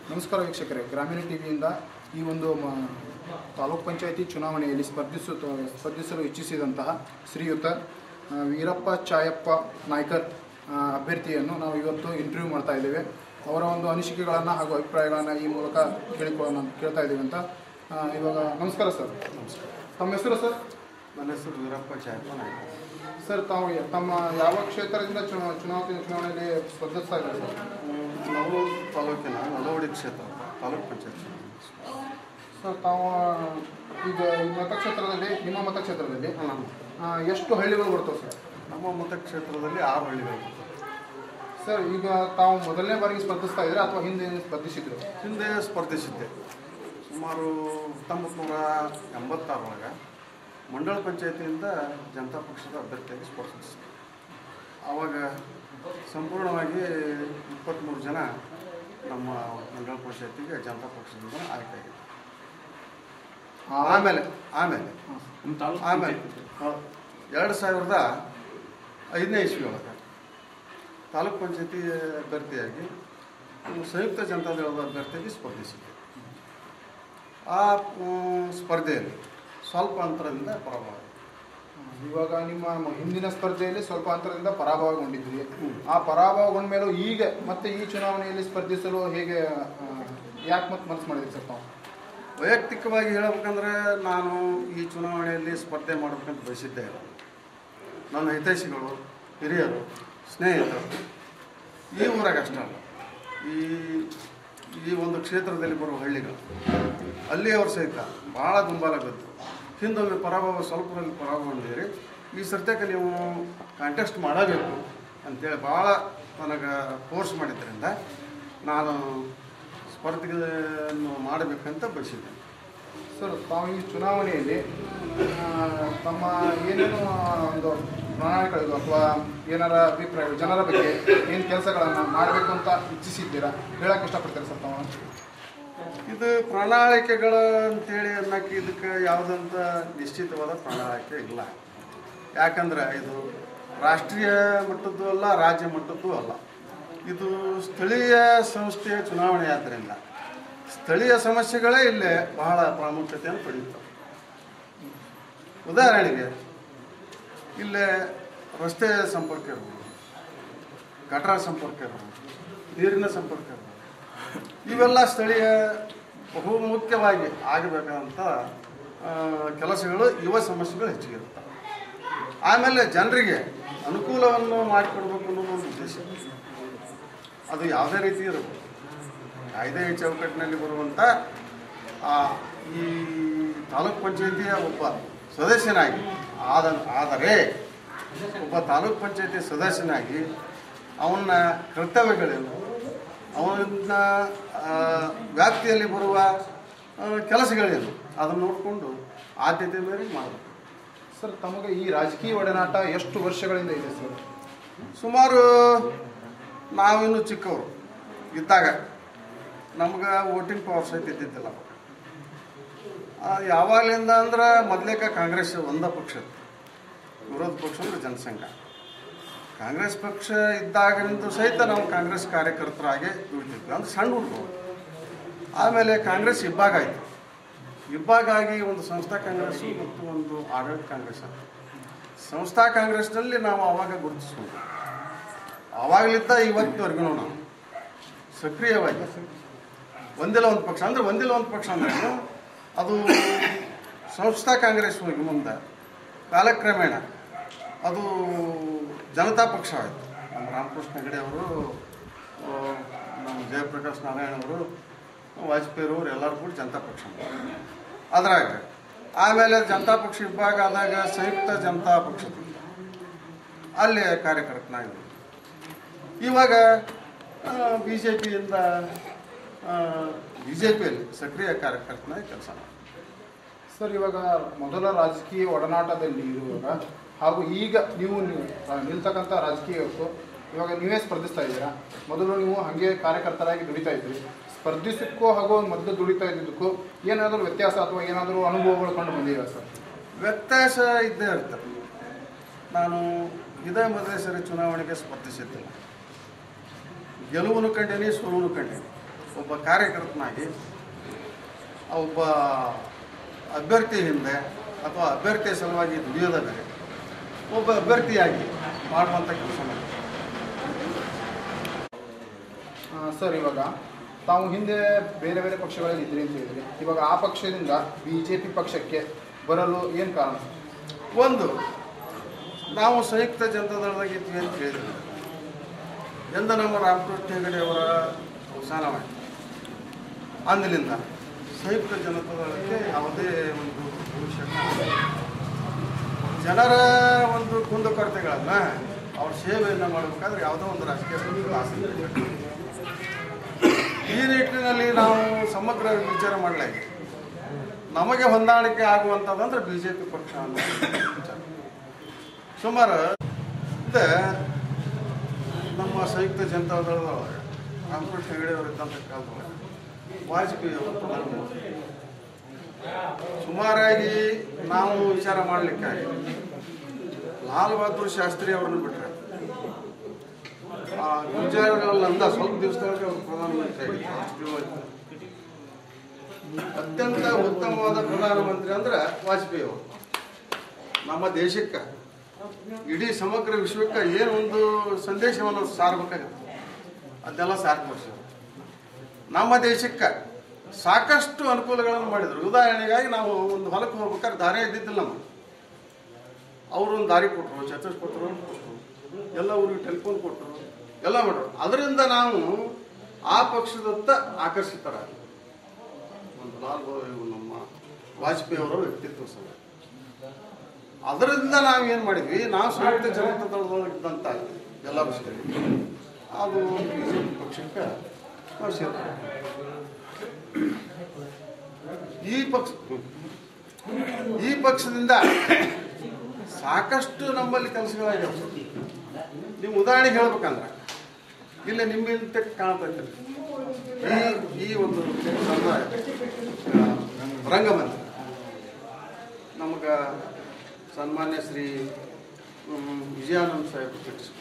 ನಮಸ್ಕಾರ ವೀಕ್ಷಕರೇ ಗ್ರಾಮೀಣ ಟಿವಿಯಿಂದ ಈ ಒಂದು ಮ- ತಾಲೂಕ್ ಪಂಚಾಯತಿ ಚುನಾವಣೆಯಲ್ಲಿ ಸ್ಪರ್ಧಿಸು ಸ್ಪರ್ಧಿಸಲು ಇಚ್ಛಿಸಿದಂತಹ ಶ್ರೀಯುತ ಆ, ವೀರಪ್ಪ ಚಾಯಪ್ಪ ನಾಯ್ಕರ್ ಆ, ಅಭ್ಯರ್ಥಿಯನ್ನು ನಾವು ಇವತ್ತು ಇಂಟರ್ವ್ಯೂ ಮಾಡ್ತಾ ಇದ್ದೇವೆ ಅವರ ಒಂದು ಅನಿಸಿಕೆಗಳನ್ನು ಹಾಗೂ ಅಭಿಪ್ರಾಯಗಳನ್ನು ಈ ಮೂಲಕ ಕೇಳಿಕೊಳ್ಳೋಣ ಕೇಳ್ತಾ ಇದ್ದೀವಿ ಅಂತ ಆ, ಇವಾಗ ನಮಸ್ಕಾರ ಸರ್ ತಮ್ಮ ಹೆಸರು ಸರ್ ನನ್ನ ಹೆಸರು ವೀರಪ್ಪ ಚಾಯಪ್ಪ ನಾಯ್ಕ ಸರ್ ತಾವು ಯ- ತಮ್ಮ ಯಾವ ಕ್ಷೇತ್ರದಿಂದ ಚುನಾ ಚುನಾವಣೆ ಚುನಾವಣೆಯಲ್ಲಿ ಸ್ಪರ್ಧಿಸ್ತಾ ಇದ್ದಾರೆ ಸರ್ ನಾವು ತಾಲೂಕಿನ ನಲವಡಿ ಕ್ಷೇತ್ರ ತಾಲೂಕ್ ಪಂಚಾಯತ್ ಸರ್ ತಾವು ಈಗ ಈ ಮತಕ್ಷೇತ್ರದಲ್ಲಿ ನಿಮ್ಮ ಮತಕ್ಷೇತ್ರದಲ್ಲಿ ನಮ್ಮ ಆ, ಎಷ್ಟು ಹಳ್ಳಿಗಳು ಬರ್ತವೆ ಸರ್ ನಮ್ಮ ಮತಕ್ಷೇತ್ರದಲ್ಲಿ ಆರು ಹಳ್ಳಿಗಳು ಬರ್ತವೆ. ಸರ್ ಈಗ ತಾವು ಮೊದಲನೇ ಬಾರಿಗೆ ಸ್ಪರ್ಧಿಸ್ತಾ ಇದ್ರೆ ಅಥವಾ ಹಿಂದೆ ಸ್ಪರ್ಧಿಸಿದ್ರು ಹಿಂದೆ ಸ್ಪರ್ಧಿಸಿದ್ದೆ ಸುಮಾರು ಹತ್ತೊಂಬತ್ತು ನೂರ ಎಂಬತ್ತಾರೊಳಗೆ ಮಂಡಳ ಪಂಚಾಯತಿಯಿಂದ ಜನತಾ ಪಕ್ಷದ ಅಭ್ಯರ್ಥಿಯಾಗಿ ಸ್ಪರ್ಧಿಸಿದ್ದೆ ಆವಾಗ ಸಂಪೂರ್ಣವಾಗಿ ಇಪ್ಪತ್ತ್ಮೂರು ಜನ ನಮ್ಮ ಮಂಡಳ ಪಂಚಾಯತಿಗೆ ಜನತಾ ಪಕ್ಷದಿಂದ ಆಯ್ಕೆಯಾಗಿದೆ ಆಮೇಲೆ ಆಮೇಲೆ ಆಮೇಲೆ ಎರಡು ಸಾವಿರದ ಐದನೇ ಇಸ್ವಿ ಒಳಗೆ ತಾಲೂಕ್ ಪಂಚಾಯತಿ ಅಭ್ಯರ್ಥಿಯಾಗಿ ನಾನು ಸಂಯುಕ್ತ ಜನತಾದಳದ ಅಭ್ಯರ್ಥಿಯಾಗಿ ಸ್ಪರ್ಧಿಸಿದ್ದೆ ಆ ಮ್, ಸ್ಪರ್ಧೆಯಲ್ಲಿ ಸ್ವಲ್ಪ ಅಂತರದಿಂದ ಪರಾಭವ ಆಯಿತು. ಇವಾಗ ನಿಮ್ಮ ಮ- ಹಿಂದಿನ ಸ್ಪರ್ಧೆಯಲ್ಲಿ ಸ್ವಲ್ಪ ಅಂತರದಿಂದ ಪರಾಭವಗೊಂಡಿದ್ರಿ ಹ್ಮ್. ಆ ಪರಾಭವಗೊಂಡ ಮೇಲೂ ಈಗ ಮತ್ತೆ ಈ ಚುನಾವಣೆಯಲ್ಲಿ ಸ್ಪರ್ಧಿಸಲು ಹೇಗೆ ಯಾಕೆ ಮತ್ತೆ ಮನಸ್ಸು ಮಾಡಿದ್ರಿ ಸರ್ ತಾವು ವೈಯಕ್ತಿಕವಾಗಿ ಹೇಳಬೇಕಂದ್ರೆ ನಾನು ಈ ಚುನಾವಣೆಯಲ್ಲಿ ಸ್ಪರ್ಧೆ ಮಾಡಬೇಕಂತ ಬಯಸಿದ್ದೆ ಇಲ್ಲ ನನ್ನ ಹಿತೈಷಿಗಳು ಹಿರಿಯರು ಸ್ನೇಹಿತರು ಈ ಊರಾಗ ಅಷ್ಟೇ ಅಲ್ಲ ಈ ಈ ಒಂದು ಕ್ಷೇತ್ರದಲ್ಲಿ ಬರುವ ಹಳ್ಳಿಗಳು ಅಲ್ಲಿಯವರು ಸಹಿತ ಭಾಳ ದುಂಬಾಲಾಗದ್ದು ಹಿಂದೊಮ್ಮೆ ಪರಾಭವ ಸ್ವಲ್ಪರಲ್ಲಿ ಪರಾಭವಗೊಂಡಿರಿ ಈ ಸತ್ಯಕ್ಕೆ ನೀವು ಕಾಂಟೆಸ್ಟ್ ಮಾಡಬೇಕು ಅಂತೇಳಿ ಭಾಳ ನನಗೆ ಫೋರ್ಸ್ ಮಾಡಿದ್ದರಿಂದ ನಾನು ಸ್ಪರ್ಧೆಯನ್ನು ಮಾಡಬೇಕಂತ ಬಯಸಿದ್ದೆ ಸರ್ ತಾವು ಈ ಚುನಾವಣೆಯಲ್ಲಿ ಆ, ತಮ್ಮ ಏನೇನು ಒಂದು ಪ್ರಣಾಳಿಕೆಗಳು ಅಥವಾ ಏನಾರ ಅಭಿಪ್ರಾಯಗಳು ಜನರ ಬಗ್ಗೆ ಏನು ಕೆಲಸಗಳನ್ನು ಮಾಡಬೇಕು ಅಂತ ಇಚ್ಛಿಸಿದ್ದೀರಾ ಹೇಳಕ್ಕೆ ಇಷ್ಟಪಡ್ತೀರಾ ಸರ್ ತಾವು ಇದು ಪ್ರಣಾಳಿಕೆಗಳು ಅಂತೇಳಿ ಅನ್ನಕ್ಕೆ ಇದಕ್ಕೆ ಯಾವುದಂತ ನಿಶ್ಚಿತವಾದ ಪ್ರಣಾಳಿಕೆ ಇಲ್ಲ ಯಾಕಂದ್ರೆ ಇದು ರಾಷ್ಟ್ರೀಯ ಮಟ್ಟದ್ದು ಅಲ್ಲ ರಾಜ್ಯ ಮಟ್ಟದ್ದು ಅಲ್ಲ ಇದು ಸ್ಥಳೀಯ ಸಂಸ್ಥೆಯ ಚುನಾವಣೆ ಆದ್ದರಿಂದ ಸ್ಥಳೀಯ ಸಮಸ್ಯೆಗಳೇ ಇಲ್ಲೇ ಬಹಳ ಪ್ರಾಮುಖ್ಯತೆಯನ್ನು ಪಡೆಯುತ್ತವೆ ಉದಾಹರಣೆಗೆ ಇಲ್ಲೇ ರಸ್ತೆ ಸಂಪರ್ಕ ಇರ್ಬೋದು ಗಟಾರ ಸಂಪರ್ಕ ಇರ್ಬೋದು ನೀರಿನ ಸಂಪರ್ಕ ಇರ್ಬೋದು ಇವೆಲ್ಲ ಸ್ಥಳೀಯ ಬಹು ಮುಖ್ಯವಾಗಿ ಆಗಬೇಕಾದಂಥ ಆ, ಕೆಲಸಗಳು ಯುವ ಸಮಸ್ಯೆಗಳು ಹೆಚ್ಚಿಗೆ ಇರ್ತವೆ ಆಮೇಲೆ ಜನರಿಗೆ ಅನುಕೂಲವನ್ನು ಮಾಡಿಕೊಡ್ಬೇಕು ಅನ್ನೋದು ಒಂದು ಉದ್ದೇಶ ಅದು ಯಾವುದೇ ರೀತಿ ಇರಬಹುದು ಕಾಯ್ದೆ ಚೌಕಟ್ಟಿನಲ್ಲಿ ಬರುವಂಥ ಆ, ಈ ತಾಲೂಕ್ ಪಂಚಾಯತಿಯ ಒಬ್ಬ ಸದಸ್ಯನಾಗಿ ಆದ ಆದರೆ ಒಬ್ಬ ತಾಲೂಕ್ ಪಂಚಾಯತಿ ಸದಸ್ಯನಾಗಿ ಅವನ ಕರ್ತವ್ಯಗಳೇನು ಅವನ ಆ, ವ್ಯಾಪ್ತಿಯಲ್ಲಿ ಬರುವ ಆ, ಕೆಲಸಗಳೇನು ಅದನ್ನು ನೋಡಿಕೊಂಡು ಆದ್ಯತೆ ಮೇರೆಗೆ ಮಾಡಬೇಕು ಸರ್ ತಮಗೆ ಈ ರಾಜಕೀಯ ಒಡನಾಟ ಎಷ್ಟು ವರ್ಷಗಳಿಂದ ಇದೆ ಸರ್ ಸುಮಾರು ನಾವಿನ್ನು ಚಿಕ್ಕವರು ಇದ್ದಾಗ ನಮ್ಗೆ ವೋಟಿಂಗ್ ಪವರ್ ಸಹಿತ ಇದ್ದಿದ್ದಿಲ್ಲ ಆ, ಯಾವಾಗಲಿಂದ ಅಂದ್ರೆ ಮೊದಲೇಕ ಕಾಂಗ್ರೆಸ್ ಒಂದ ಪಕ್ಷ ಇತ್ತು. ವಿರೋಧ ಪಕ್ಷ ಅಂದ್ರೆ ಜನಸಂಘ ಕಾಂಗ್ರೆಸ್ ಪಕ್ಷ ಇದ್ದಾಗಿನಿಂದ ಸಹಿತ ನಾವು ಕಾಂಗ್ರೆಸ್ ಕಾರ್ಯಕರ್ತರಾಗಿ ದುಡಿತಿದ್ವಿ ಅಂದ್ರೆ ಸಣ್ಣ ಹುಡುಗರು ಆಮೇಲೆ ಕಾಂಗ್ರೆಸ್ ಇಬ್ಬಾಗ ಆಯಿತು ಇಬ್ಬಾಗ ಆಗಿ ಒಂದು ಸಂಸ್ಥಾ ಕಾಂಗ್ರೆಸ್ ಮತ್ತು ಒಂದು ಆಡಳಿತ ಕಾಂಗ್ರೆಸ್ ಅಂತ ಸಂಸ್ಥಾ ಕಾಂಗ್ರೆಸ್ನಲ್ಲಿ ನಾವು ಆವಾಗ ಗುರುತಿಸ್ಕೊಂಡು ಆವಾಗಲಿದ್ದ ಇವತ್ತಿನವರೆಗೂ ನಾವು ಸಕ್ರಿಯವಾಗಿ ಒಂದಿಲ್ಲ ಒಂದು ಪಕ್ಷ ಅಂದ್ರೆ ಒಂದಿಲ್ಲ ಒಂದು ಪಕ್ಷ ಅಂದ್ರೆ ಏನು? ಅದು ಸಂಸ್ಥಾ ಕಾಂಗ್ರೆಸ್ ಹೋಗಿ ಮುಂದೆ ಕಾಲಕ್ರಮೇಣ ಅದು ಜನತಾ ಪಕ್ಷ ಆಯಿತು ನಮ್ಮ ರಾಮಕೃಷ್ಣ ಹೆಗಡೆ ಅವರು ಆ, ನಮ್ಮ ಜಯಪ್ರಕಾಶ್ ನಾರಾಯಣ ಅವರು ವಾಜಪೇಯಿಯವರು ಎಲ್ಲರೂ ಕೂಡ ಜನತಾ ಪಕ್ಷ ಮಾಡಿದ್ರು. ಅದ್ರಾಗ ಆಮೇಲೆ ಜನತಾ ಪಕ್ಷ ವಿಭಾಗ ಆದಾಗ ಸಂಯುಕ್ತ ಜನತಾ ಪಕ್ಷದಿಂದ ಅಲ್ಲಿ ಕಾರ್ಯಕರ್ತನಾಗಿ ಇವಾಗ ಬಿ ಜೆ ಪಿಯಿಂದ ಬಿ ಜೆ ಪಿಯಲ್ಲಿ ಸಕ್ರಿಯ ಕಾರ್ಯಕರ್ತನಾಗಿ ಕೆಲಸ ಮಾಡಿ ಸರ್ ಇವಾಗ ಮೊದಲ ರಾಜಕೀಯ ಒಡನಾಟದಲ್ಲಿ ಇರುವಾಗ ಹಾಗೂ ಈಗ ನೀವು ನೀವು, ಆ, ನಿಲ್ತಕ್ಕಂಥ ರಾಜಕೀಯಕ್ಕೂ ಇವಾಗ ನೀವೇ ಸ್ಪರ್ಧಿಸ್ತಾ ಇದ್ದೀರಾ ಮೊದಲು ನೀವು ಹಾಗೆ ಕಾರ್ಯಕರ್ತರಾಗಿ ದುಡಿತಾ ಇದ್ರಿ ಸ್ಪರ್ಧಿಸಕ್ಕೂ ಹಾಗೂ ಮೊದಲು ದುಡಿತಾ ಇದ್ದಿದ್ದಕ್ಕೂ ಏನಾದರೂ ವ್ಯತ್ಯಾಸ ಅಥವಾ ಏನಾದರೂ ಅನುಭವಗಳು ಕಂಡು ಬಂದಿವೆ ಸರ್ ವ್ಯತ್ಯಾಸ ಇದ್ದೇ ಇರ್ತದೆ ನಾನು ಇದೇ ಮೊದಲೇ ಸರಿ ಚುನಾವಣೆಗೆ ಸ್ಪರ್ಧಿಸಿದ್ದಿಲ್ಲ ಗೆಲುವನ್ನು ಕಂಡೀನಿ ಸೋಲನ್ನು ಕಂಡೀನಿ ಒಬ್ಬ ಕಾರ್ಯಕರ್ತನಾಗಿ ಆ ಒಬ್ಬ ಅಭ್ಯರ್ಥಿ ಹಿಂದೆ ಅಥವಾ ಅಭ್ಯರ್ಥಿಯ ಸಲುವಾಗಿ ದುಡಿಯೋದ ಬೇರೆ ಒಬ್ಬ ಅಭ್ಯರ್ಥಿಯಾಗಿ ಮಾಡುವಂಥ ಕೆಲಸ ಮಾಡಿ ಆ, ಸರ್ ಇವಾಗ ತಾವು ಹಿಂದೆ ಬೇರೆ ಬೇರೆ ಪಕ್ಷಗಳಲ್ಲಿ ಇದ್ರಿ ಅಂತ ಹೇಳಿದ್ರಿ ಇವಾಗ ಆ ಪಕ್ಷದಿಂದ ಬಿ ಜೆ ಪಿ ಪಕ್ಷಕ್ಕೆ ಬರಲು ಏನು ಕಾರಣ ಒಂದು ನಾವು ಸಂಯುಕ್ತ ಜನತಾದಳದಾಗ ಇದ್ವಿ ಅಂತ ಹೇಳಿದ್ವಿ ಎಂದ ನಮ್ಮ ರಾಮಕೃಷ್ಣ ಹೆಗಡೆ ಅವರ ಅವಸಾನವಾಯಿತು ಅಂದಿನಿಂದ ಸಂಯುಕ್ತ ಜನತಾದಳಕ್ಕೆ ಯಾವುದೇ ಒಂದು ಭವಿಷ್ಯ ಕಾಣುತ್ತಿಲ್ಲ. ಜನರ ಒಂದು ಕುಂದುಕೊರತೆಗಳನ್ನು ಅವ್ರ ಸೇವೆಯನ್ನು ಮಾಡಬೇಕಾದ್ರೆ ಯಾವುದೋ ಒಂದು ರಾಜಕೀಯ ಪಕ್ಷದ ಆಸೆ ಇರಬೇಕು. ಈ ನಿಟ್ಟಿನಲ್ಲಿ ನಾವು ಸಮಗ್ರ ವಿಚಾರ ಮಾಡಲಾಗಿ ನಮಗೆ ಹೊಂದಾಣಿಕೆ ಆಗುವಂಥದ್ದಂದ್ರೆ ಬಿ ಜೆ ಪಿ ಪಕ್ಷ ಅನ್ನೋ ವಿಚಾರ ಸುಮಾರು ಇದೆ ನಮ್ಮ ಸಂಯುಕ್ತ ಜನತಾ ದಳದೊಳಗೆ ರಾಮಕೃಷ್ಣ ಹೆಗಡೆ ಅವರು ಇದ್ದಂಥ ಕಾಲದೊಳಗೆ ವಾಜಪೇಯಿ ಅವರು ಪ್ರಧಾನಮಂತ್ರಿ ಸುಮಾರಾಗಿ ನಾವು ವಿಚಾರ ಮಾಡಲಿಕ್ಕಾಗಿ ಲಾಲ್ ಬಹದ್ದೂರ್ ಶಾಸ್ತ್ರಿ ಅವರನ್ನು ಬಿಟ್ಟರೆ ಆ ಗುಂಜಾರಗಳನ್ನ ಸ್ವಲ್ಪ ದಿವಸದೊಳಗೆ ಅವರು ಪ್ರಧಾನಮಂತ್ರಿ ಆಗಿದ್ರು ಅಷ್ಟು ದಿನ ಆಯ್ತು. ಅತ್ಯಂತ ಉತ್ತಮವಾದ ಪ್ರಧಾನಮಂತ್ರಿ ಅಂದ್ರೆ ವಾಜಪೇಯಿ ಅವರು ನಮ್ಮ ದೇಶಕ್ಕೆ ಇಡೀ ಸಮಗ್ರ ವಿಶ್ವಕ್ಕೆ ಏನು ಒಂದು ಸಂದೇಶವನ್ನು ಸಾರಬೇಕಾಗುತ್ತೆ ಅದನ್ನೆಲ್ಲ ಸಾರಿ ತೋರಿಸಿದ್ರು ನಮ್ಮ ದೇಶಕ್ಕೆ ಸಾಕಷ್ಟು ಅನುಕೂಲಗಳನ್ನು ಮಾಡಿದರು ಉದಾಹರಣೆಗಾಗಿ ನಾವು ಒಂದು ಹೊಲಕ್ಕೆ ಹೋಗ್ಬೇಕಾದ್ರೆ ದಾರಿ ಇದ್ದಿದ್ದಿಲ್ಲ ನಮಗೆ ಅವರು ಒಂದು ದಾರಿ ಕೊಟ್ಟರು ಚತುಷ್ಪತ್ರ ಕೊಟ್ಟರು ಎಲ್ಲ ಊರಿಗೆ ಟೆಲಿಫೋನ್ ಕೊಟ್ಟರು ಎಲ್ಲ ಮಾಡ್ರು ಅದರಿಂದ ನಾವು ಆ ಪಕ್ಷದತ್ತ ಆಕರ್ಷಿತರಾಗಿ ಒಂದು ಲಾಲ್ ಬಹದ್ದೂರ್ ನಮ್ಮ ವಾಜಪೇಯಿ ಅವರ ವ್ಯಕ್ತಿತ್ವ ಸಹ ಅದರಿಂದ ನಾವು ಏನು ಮಾಡಿದ್ವಿ ನಾವು ಸಂಯುಕ್ತ ಜನತಾ ದಳದೊಳಗೆ ಇದ್ದಂಥ ಎಲ್ಲ ವಿಷಯದಲ್ಲಿ ಅದು ಬಿ ಜೆ ಪಿ ಪಕ್ಷಕ್ಕೆ ನಾವು ಸೇರ್ಕೊಂಡ್ವಿ. ಈ ಪಕ್ಷ ಈ ಪಕ್ಷದಿಂದ ಸಾಕಷ್ಟು ನಮ್ಮಲ್ಲಿ ಕೆಲಸಗಳಾಗ್ಯಾವ ನೀವು ಉದಾಹರಣೆಗೆ ಹೇಳ್ಬೇಕಂದ್ರೆ ಇಲ್ಲಿ ನಿಮ್ಮಿಂದ ಕಾಣ್ತೈತೆ ಈ ಈ ಒಂದು ಸಮುದಾಯ ಆ, ರಂಗಮಂದಿರ ನಮಗೆ ಸನ್ಮಾನ್ಯ ಶ್ರೀ ಹ್ಮ್, ವಿಜಯಾನಂದ ಸಾಹೇಬ್ ಕಟ್ಟಿಸ್ಬೇಕು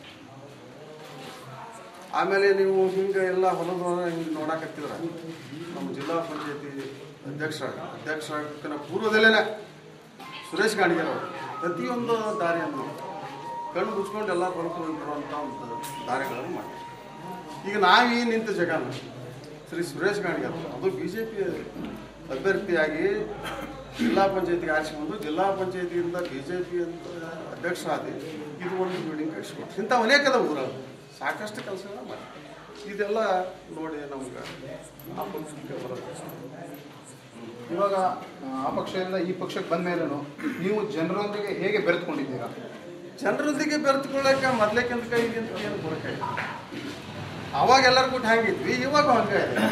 ಆಮೇಲೆ ನೀವು ಹಿಂಗೆ ಎಲ್ಲ ಹೊಲದ ಹಿಂಗೆ ನೋಡಾಕತ್ತಿದ್ರ ನಮ್ಮ ಜಿಲ್ಲಾ ಪಂಚಾಯತಿ ಅಧ್ಯಕ್ಷ ಅಧ್ಯಕ್ಷ ಪೂರ್ವದಲ್ಲೇ ಸುರೇಶ್ ಗಾಣಿಗರ್ ಅವರು ಪ್ರತಿಯೊಂದು ದಾರಿಯನ್ನು ಕಣ್ಣು ಮುಚ್ಕೊಂಡು ಎಲ್ಲ ಹೊಲಕ್ಕೆ ಹೋಗಿ ಬರುವಂಥ ಒಂದು ದಾರಿಗಳನ್ನು ಮಾಡಿ ಈಗ ನಾವು ಈ ನಿಂತ ಜಗನ ಶ್ರೀ ಸುರೇಶ್ ಗಾಣಿಗರ್ ಅವರು, ಅದು ಬಿ ಜೆ ಪಿ ಅಭ್ಯರ್ಥಿಯಾಗಿ ಜಿಲ್ಲಾ ಪಂಚಾಯತಿಗೆ ಆರಿಸಿಕೊಂಡು ಜಿಲ್ಲಾ ಪಂಚಾಯತಿಯಿಂದ ಬಿ ಜೆ ಪಿ ಅಂತ ಅಧ್ಯಕ್ಷ ಆದಿ ಇದು ಒಂದು ಬಿಲ್ಡಿಂಗ್ ಕಟ್ಸ್ಕೊಟ್ಟು ಇಂಥ ಅನೇಕದ ಊರಲ್ಲಿ ಸಾಕಷ್ಟು ಕೆಲಸಗಳನ್ನ ಮಾಡಿ ಇದೆಲ್ಲ ನೋಡಿ ನಮ್ಗೆ ಆ ಪಕ್ಷಕ್ಕೆ ಬರೋದು ಇವಾಗ ಆ, ಆ ಪಕ್ಷದಿಂದ ಈ ಪಕ್ಷಕ್ಕೆ ಬಂದ ಮೇಲೂ ನೀವು ಜನರೊಂದಿಗೆ ಹೇಗೆ ಬೆರೆತುಕೊಂಡಿದ್ದೀರಾ ಜನರೊಂದಿಗೆ ಬೆರೆತುಕೊಳ್ಳಕ್ಕೆ ಮೊದ್ಲೇಕಿಂತ ಈಗಿಂತ ಏನು ಬರಕಾಯಿ ಅವಾಗ ಎಲ್ಲರೂ ಕೂಟ ಹಂಗಿದ್ವಿ ಇವಾಗ ಹಂಗೆ ಇದೆ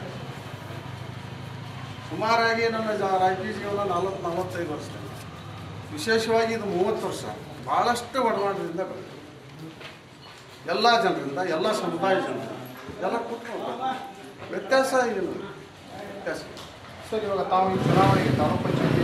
ಸುಮಾರಾಗಿ ನನ್ನ ಜ- ರಾಜಕೀಯ ಜೀವನ ನಲವತ್ತು ನಲವತ್ತೈದು ವರ್ಷ ವಿಶೇಷವಾಗಿ ಇದು ಮೂವತ್ತು ವರ್ಷ ಭಾಳಷ್ಟು ಒಡನಾಟದಿಂದ ಬೆಳೆದಿದೆ ಎಲ್ಲ ಜನರಿಂದ ಎಲ್ಲ ಸಮುದಾಯ ಜನರಿಂದ ಎಲ್ಲ ಕೂತ್ಕೊಂಡು ವ್ಯತ್ಯಾಸ ಏನು ವ್ಯತ್ಯಾಸ ಸರ್ ಇವಾಗ ತಾವು ಈ ಚುನಾವಣೆಗೆ ತಾಲೂಕು ಪಂಚಾಯತಿ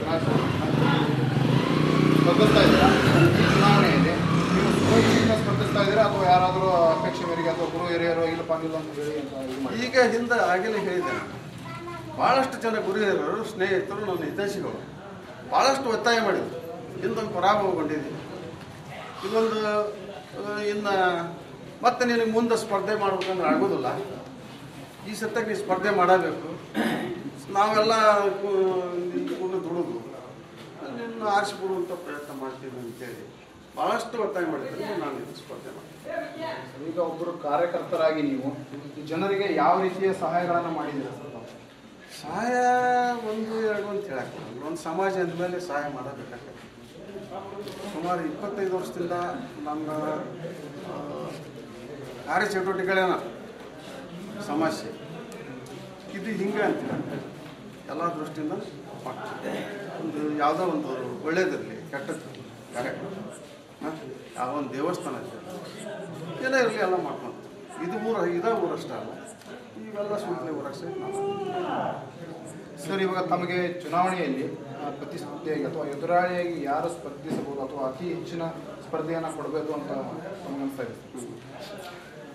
ಸ್ಪರ್ಧಿಸ್ತಾ ಇದ್ದೀರಾ ಈ ಚುನಾವಣೆಯಲ್ಲಿ ನೀವು ಸ್ವಇಚ್ಛೆಯಿಂದ ಸ್ಪರ್ಧಿಸ್ತಾ ಇದ್ದೀರಾ ಅಥವಾ ಯಾರಾದರೂ ಅಪೇಕ್ಷೆ ಮೇರೆಗೆ ಅಥವಾ ಗುರು ಹಿರಿಯರು ಇಲ್ಲಪ್ಪ ಇಲ್ಲ ಅಂತ ಹೇಳಿ ಅಂತ ಇದು ಮಾಡಿ ಈಗ ಹಿಂದೆ ಆಗಲೇ ಹೇಳಿದೆ ನಾನು. ಭಾಳಷ್ಟು ಜನ ಗುರುಹಿರಿಯರು ಸ್ನೇಹಿತರು ನನ್ನ ಹಿತೈಷಿಗಳು ಭಾಳಷ್ಟು ಒತ್ತಾಯ ಮಾಡಿದ್ರು ಹಿಂದೊಂದು ಪರಾಭವಗೊಂಡಿದ್ದೀನಿ ಇದೊಂದು ಆ, ಇನ್ನು ಮತ್ತೆ ನಿನಗೆ ಮುಂದೆ ಸ್ಪರ್ಧೆ ಮಾಡ್ಬೇಕಂದ್ರೆ ಆಗೋದಿಲ್ಲ ಈ ಸತ್ತಕ್ಕೆ ನೀನು ಸ್ಪರ್ಧೆ ಮಾಡಬೇಕು ನಾವೆಲ್ಲ ಕೂಡ ದುಡಿದು ನಿನ್ನ ಆರಿಸಿಕೊಡುವಂಥ ಪ್ರಯತ್ನ ಮಾಡ್ತೀನಿ ಅಂತೇಳಿ ಭಾಳಷ್ಟು ಒತ್ತಾಯ ಮಾಡಿದ್ರು ನಾನು ಇದು ಸ್ಪರ್ಧೆ ಮಾಡಿದೆ ಈಗ ಒಬ್ಬರು ಕಾರ್ಯಕರ್ತರಾಗಿ ನೀವು ಈ ಜನರಿಗೆ ಯಾವ ರೀತಿಯ ಸಹಾಯಗಳನ್ನು ಮಾಡಿದ್ದೀರಾ ಸರ್ ತಾವು? ಸಹಾಯ ಒಂದು ಎರಡು ಅಂತ ಹೇಳಕ್ಕೆ ಒಂದು ಸಮಾಜ ಅಂದಮೇಲೆ ಸಹಾಯ ಮಾಡಬೇಕಾಗ್ತದೆ ಸುಮಾರು ಇಪ್ಪತ್ತೈದು ವರ್ಷದಿಂದ ನಮ್ಮ ಆ, ಕಾರ್ಯಚಟುವಟಿಕೆಗಳೇನ ಸಮಸ್ಯೆ ಇದು ಹಿಂಗೆ ಅಂತೀರ ಎಲ್ಲ ದೃಷ್ಟಿಯಿಂದ ಮಾಡ್ತೀವಿ. ಒಂದು ಯಾವುದೋ ಒಂದು ಒಳ್ಳೇದಿರಲಿ ಕೆಟ್ಟದ್ದು ಕಾರ್ಯಕ್ರಮ ಹಾಂ ಯಾವ ಒಂದು ದೇವಸ್ಥಾನ ಇರ್ತದೆ ಏನೇ ಇರಲಿ ಎಲ್ಲ ಮಾಡ್ಕೊಂಡು ಇದು ಊರ ಇದೇ ಊರಷ್ಟೇ ಅಲ್ಲ ಇವೆಲ್ಲ ಸುತ್ತಲೇ ಊರಾಗ ಸಹಿತ ನಾವು ಸರ್ ಇವಾಗ ತಮಗೆ ಚುನಾವಣೆಯಲ್ಲಿ ಆ, ಪ್ರತಿಸ್ಪರ್ಧಿಯಾಗಿ ಅಥವಾ ಎದುರಾಳಿಯಾಗಿ ಯಾರು ಸ್ಪರ್ಧಿಸಬಹುದು ಅಥವಾ ಅತಿ ಹೆಚ್ಚಿನ ಸ್ಪರ್ಧೆಯನ್ನು ಕೊಡಬೇಕು ಅಂತ ತಮಗೆ ಅನಿಸ್ತಾ ಇದೆ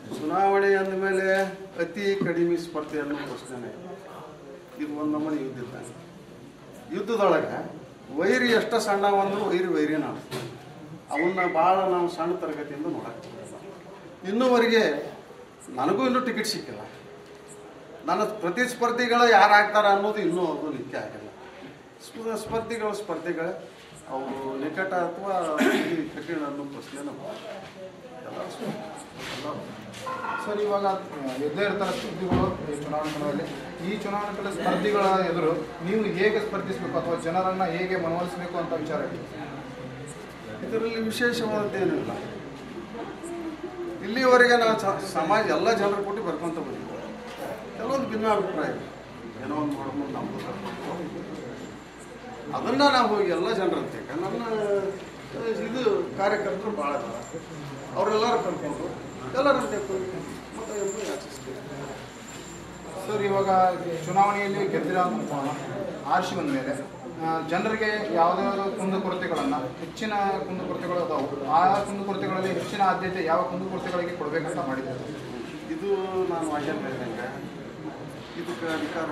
ಚುನಾವಣೆ ಅಂದಮೇಲೆ ಅತಿ ಕಡಿಮೆ ಸ್ಪರ್ಧೆ ಅನ್ನೋ ಪ್ರಶ್ನೆನೇ ಇಲ್ಲ. ಇದು ಒಂದು ನಮ್ಮನೆ ಯುದ್ಧ ಇದ್ದಂಗೆ. ಯುದ್ಧದೊಳಗೆ ವೈರಿ ಎಷ್ಟ ಸಣ್ಣ ಅಂದ್ರು ವೈರಿ ವೈರಿ ನಾವು ಅವನ್ನ ಭಾಳ ನಾವು ಸಣ್ಣ ತರಗತಿಯಿಂದ ನೋಡಕ್ಕೆ ಇನ್ನೂವರೆಗೆ ನನಗೂ ಇನ್ನೂ ಟಿಕೆಟ್ ಸಿಕ್ಕಿಲ್ಲ ನನ್ನ ಪ್ರತಿಸ್ಪರ್ಧಿಗಳು ಯಾರು ಆಗ್ತಾರ ಅನ್ನೋದು ಇನ್ನೂ ಅದು ನಿತ್ಯ ಆಗಿಲ್ಲ ಸ್ಪ- ಸ್ಪರ್ಧಿಗಳು ಸ್ಪರ್ಧಿಗಳು ಅವರು ನಿಕಟ ಅಥವಾ ಅತಿ ಕಠಿಣ ಅನ್ನೋ ಪ್ರಶ್ನೆ ನಮ್ಮ ಎಲ್ಲ ಸ್ಪ- ಎಲ್ಲ ಸರ್ ಇವಾಗ ಎದ್ದೇ ಇರ್ತಾರೆ ಸ್ಪರ್ಧಿಗಳು ಈ ಚುನಾವಣೆ ಸಮಯದಲ್ಲಿ ಈ ಚುನಾವಣೆ ಸ್ಪರ್ಧಿಗಳ ಎದುರು ನೀವು ಹೇಗೆ ಸ್ಪರ್ಧಿಸಬೇಕು ಅಥವಾ ಜನರನ್ನ ಹೇಗೆ ಮನವೊಲಿಸಬೇಕು ಅಂತ ವಿಚಾರ ಇದೆ ಇದರಲ್ಲಿ ವಿಶೇಷವಾದದ್ದೇನೂ ಇಲ್ಲ ಇಲ್ಲಿವರೆಗೆ ನಾವು ಸ- ಸಮಾಜ ಎಲ್ಲ ಜನರ ಕೊಟ್ಟು ಬರ್ಕೊಂತ ಬಂದಿದ್ದೀವಿ ಕೆಲವೊಂದು ಭಿನ್ನ ಅಭಿಪ್ರಾಯ ಇದೆ. ಏನೋ ಒಂದು ಮಾಡ್ಬೋದು ನಮ್ಮದು ತಪ್ಪು. ಅದನ್ನ ನಾವು ಹೋಗಿ ಎಲ್ಲ ಜನರಂತೆ ನನ್ನ ಆ, ಇದು ಕಾರ್ಯಕರ್ತರು ಭಾಳ ಇದಾರೆ ಅವರೆಲ್ಲರೂ ಕರ್ಕೊಂಡು ಎಲ್ಲರಂತೆ ಹೋಗಿ ಮತ ಎಂದು ಯಾಚಿಸ್ತೀವಿ ಸರ್ ಇವಾಗ ಚುನಾವಣೆಯಲ್ಲಿ ಗೆದ್ದಿರೋ ಅನ್ಕೋಣ ಆರ್ಸಿ ಬಂದ ಮೇಲೆ ಆ, ಜನರಿಗೆ ಯಾವುದಾದ್ರು ಕುಂದುಕೊರತೆಗಳನ್ನು ಹೆಚ್ಚಿನ ಕುಂದುಕೊರತೆಗಳು ಅದಾವು ಆ ಕುಂದುಕೊರತೆಗಳಲ್ಲಿ ಹೆಚ್ಚಿನ ಆದ್ಯತೆ ಯಾವ ಕುಂದುಕೊರತೆಗಳಿಗೆ ಕೊಡಬೇಕಂತ ಮಾಡಿದ್ದಾರೆ ಇದು ನಾನು ವಾಗ್ಯಾನ್ ಹೇಳಿದಂಗೆ ಇದಕ್ಕೆ ಅಧಿಕಾರ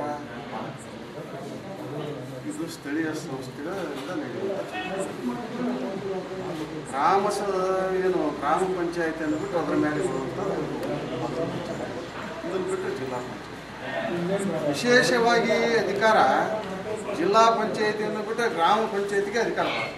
ಇದು ಸ್ಥಳೀಯ ಸಂಸ್ಥೆಗಳಿಂದ ನಡೆಯುತ್ತೆ ಗ್ರಾಮ ಸ ಏನು ಗ್ರಾಮ ಪಂಚಾಯತಿ ಅಂದ್ಬಿಟ್ಟು ಅದ್ರ ಮೇಲೆ ಬರುವಂಥದ್ದು ಇದನ್ನು ಬಿಟ್ಟರೆ ಜಿಲ್ಲಾ ಪಂಚಾಯತ್ ವಿಶೇಷವಾಗಿ ಅಧಿಕಾರ ಜಿಲ್ಲಾ ಪಂಚಾಯತಿಯನ್ನು ಬಿಟ್ಟರೆ ಗ್ರಾಮ ಪಂಚಾಯತಿಗೆ ಅಧಿಕಾರ ಬರುತ್ತೆ.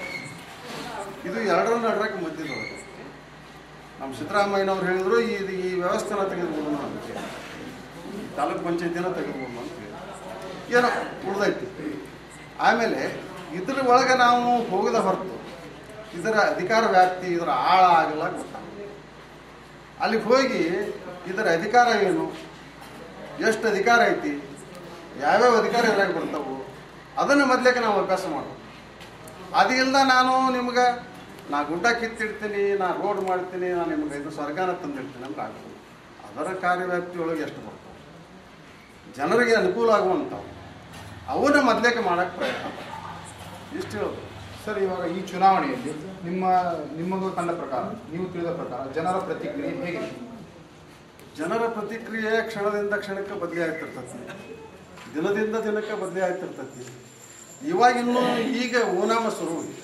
ಇದು ಎರಡರ ನಡ್ರಕ್ಕೆ ಮಧ್ಯದೊಳಗೆ ನಮ್ಮ ಸಿದ್ದರಾಮಯ್ಯನವ್ರು ಹೇಳಿದ್ರು ಈ ಈ ವ್ಯವಸ್ಥೆನ ತೆಗೆದುಕೊಂಡು ಅಂತ ಹೇಳಿ. ತಾಲೂಕ್ ಪಂಚಾಯತಿನ ತೆಗೆದುಕೊಂಡು ಅಂತ ಹೇಳಿ. ಏನೋ ಉಳ್ದೈತಿ ಆಮೇಲೆ ಇದ್ರ ಒಳಗೆ ನಾವು ಹೋಗದ ಹೊರತು ಇದರ ಅಧಿಕಾರ ವ್ಯಾಪ್ತಿ ಇದರ ಆಳ ಆಗಲ್ಲ ಗೊತ್ತಾಗ ಅಲ್ಲಿಗೆ ಹೋಗಿ ಇದರ ಅಧಿಕಾರ ಏನು ಎಷ್ಟು ಅಧಿಕಾರ ಐತಿ ಯಾವ್ಯಾವ ಅಧಿಕಾರ ಇದ್ರಾಗ ಬರ್ತಾವು ಅದನ್ನು ಮೊದಲೇಕೆ ನಾವು ಅಭ್ಯಾಸ ಮಾಡಬೇಕು ಅದು ಇಲ್ದ ನಾನು ನಿಮ್ಗೆ ನಾ ಗುಡ್ಡ ಕಿತ್ತಿಡ್ತೀನಿ ನಾ ರೋಡ್ ಮಾಡ್ತೀನಿ ನಾನು ನಿಮ್ಗೆ ಇದು ಸ್ವರ್ಗಾನ ತಂದಿಡ್ತೀನಿ ಅಂದ್ರೆ ಆಗ್ತದೆ ಅದರ ಕಾರ್ಯವ್ಯಾಪ್ತಿಯೊಳಗೆ ಎಷ್ಟು ಬರ್ತಾವೆ ಜನರಿಗೆ ಅನುಕೂಲ ಆಗುವಂಥವು ಅವನ್ನ ಮೊದಲೇಕೆ ಮಾಡೋಕ್ಕೆ ಪ್ರಯತ್ನ ಪಡ್ತೀನಿ. ಇಷ್ಟು ಹೇಳೋದು ಸರ್ ಇವಾಗ ಈ ಚುನಾವಣೆಯಲ್ಲಿ ನಿಮ್ಮ ನಿಮಗೂ ಕಂಡ ಪ್ರಕಾರ ನೀವು ತಿಳಿದ ಪ್ರಕಾರ ಜನರ ಪ್ರತಿಕ್ರಿಯೆ ಹೇಗಿದೆ ಜನರ ಪ್ರತಿಕ್ರಿಯೆ ಕ್ಷಣದಿಂದ ಕ್ಷಣಕ್ಕೆ ಬದಲಿ ಆಗ್ತಿರ್ತೈತಿ ದಿನದಿಂದ ದಿನಕ್ಕೆ ಬದಲಿ ಆಗ್ತಿರ್ತೈತಿ ಇವಾಗಿನ್ನೂ ಈಗ ಓನಾಮ ಶುರು ಇದೆ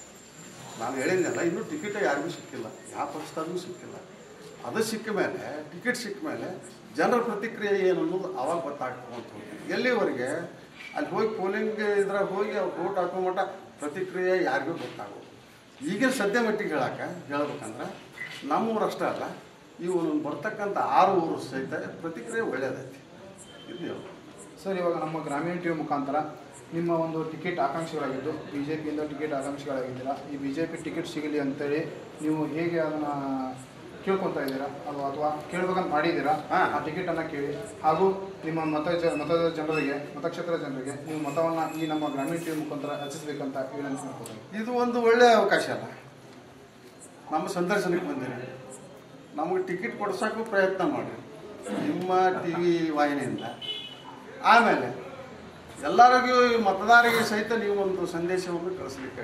ನಾನು ಹೇಳಿದ್ನಲ್ಲ ಇನ್ನೂ ಟಿಕೆಟ್ ಯಾರಿಗೂ ಸಿಕ್ಕಿಲ್ಲ ಯಾವ ಪಕ್ಷದಾಗೂ ಸಿಕ್ಕಿಲ್ಲ ಅದು ಸಿಕ್ಕ ಮೇಲೆ ಟಿಕೆಟ್ ಸಿಕ್ಕ ಮೇಲೆ ಜನರ ಪ್ರತಿಕ್ರಿಯೆ ಏನು ಅನ್ನೋದು ಅವಾಗ ಗೊತ್ತಾಗ್ತದೆ ಅಂತ ಹೋಗ್ತೀನಿ ಎಲ್ಲಿವರೆಗೆ ಅಲ್ಲಿ ಹೋಗಿ ಪೋಲಿಂಗ್ ಇದ್ರಾಗ ಹೋಗಿ ಅವ್ರು ವೋಟ್ ಹಾಕೋ ಮಟ್ಟ ಪ್ರತಿಕ್ರಿಯೆ ಯಾರಿಗೂ ಗೊತ್ತಾಗೋದು ಈಗಿನ ಸದ್ಯ ಮಟ್ಟಿಗೆ ಹೇಳಕ್ಕೆ ಹೇಳ್ಬೇಕಂದ್ರೆ ನಮ್ಮೂರು ಅಷ್ಟೇ ಅಲ್ಲ ಇವು ಬರ್ತಕ್ಕಂಥ ಆರು ಊರು ಸಹಿತ ಪ್ರತಿಕ್ರಿಯೆ ಒಳ್ಳೆಯದೈತಿ ಇದು ಹೇಳೋದು ಸರ್ ಇವಾಗ ನಮ್ಮ ಗ್ರಾಮೀಣ ಟಿವಿ ಮುಖಾಂತರ ನಿಮ್ಮ ಒಂದು ಟಿಕೆಟ್ ಆಕಾಂಕ್ಷಿಗಳಾಗಿದ್ದು ಬಿ ಜೆ ಪಿಯಿಂದ ಟಿಕೆಟ್ ಆಕಾಂಕ್ಷಿಗಳಾಗಿದ್ದೀರಾ ಈ ಬಿ ಜೆ ಪಿ ಟಿಕೆಟ್ ಸಿಗಲಿ ಅಂತೇಳಿ ನೀವು ಹೇಗೆ ಅದನ್ನು ಕೇಳ್ಕೊತಾ ಇದ್ದೀರಾ ಅಥವಾ ಅಥವಾ ಕೇಳ್ಬೇಕಂತ ಮಾಡಿದ್ದೀರಾ ಹಾ. ಆ ಟಿಕೆಟನ್ನು ಕೇಳಿ ಹಾಗೂ ನಿಮ್ಮ ಮತ ಜ ಮತದ ಜನರಿಗೆ ಮತಕ್ಷೇತ್ರ ಜನರಿಗೆ ನೀವು ಮತವನ್ನು ಈ ನಮ್ಮ ಗ್ರಾಮೀಣ ಟಿವಿ ಮುಖಾಂತರ ರಚಿಸಬೇಕಂತ ವಿನಂತಿ ಮಾಡ್ಕೊತೀನಿ ಇದು ಒಂದು ಒಳ್ಳೆಯ ಅವಕಾಶ ಅಲ್ಲ ನಮ್ಮ ಸಂದರ್ಶನಕ್ಕೆ ಬಂದಿರಿ ನಮಗೆ ಟಿಕೆಟ್ ಕೊಡ್ಸೋಕ್ಕೂ ಪ್ರಯತ್ನ ಮಾಡಿರಿ ನಿಮ್ಮ ಟಿ ವಿ ವಾಹಿನಿಯಿಂದ ಆಮೇಲೆ ಎಲ್ಲರಿಗೂ ಈ ಮತದಾರರಿಗೆ ಸಹಿತ ನೀವು ಒಂದು ಸಂದೇಶವನ್ನು ಕಳಿಸ್ಲಿಕ್ಕೆ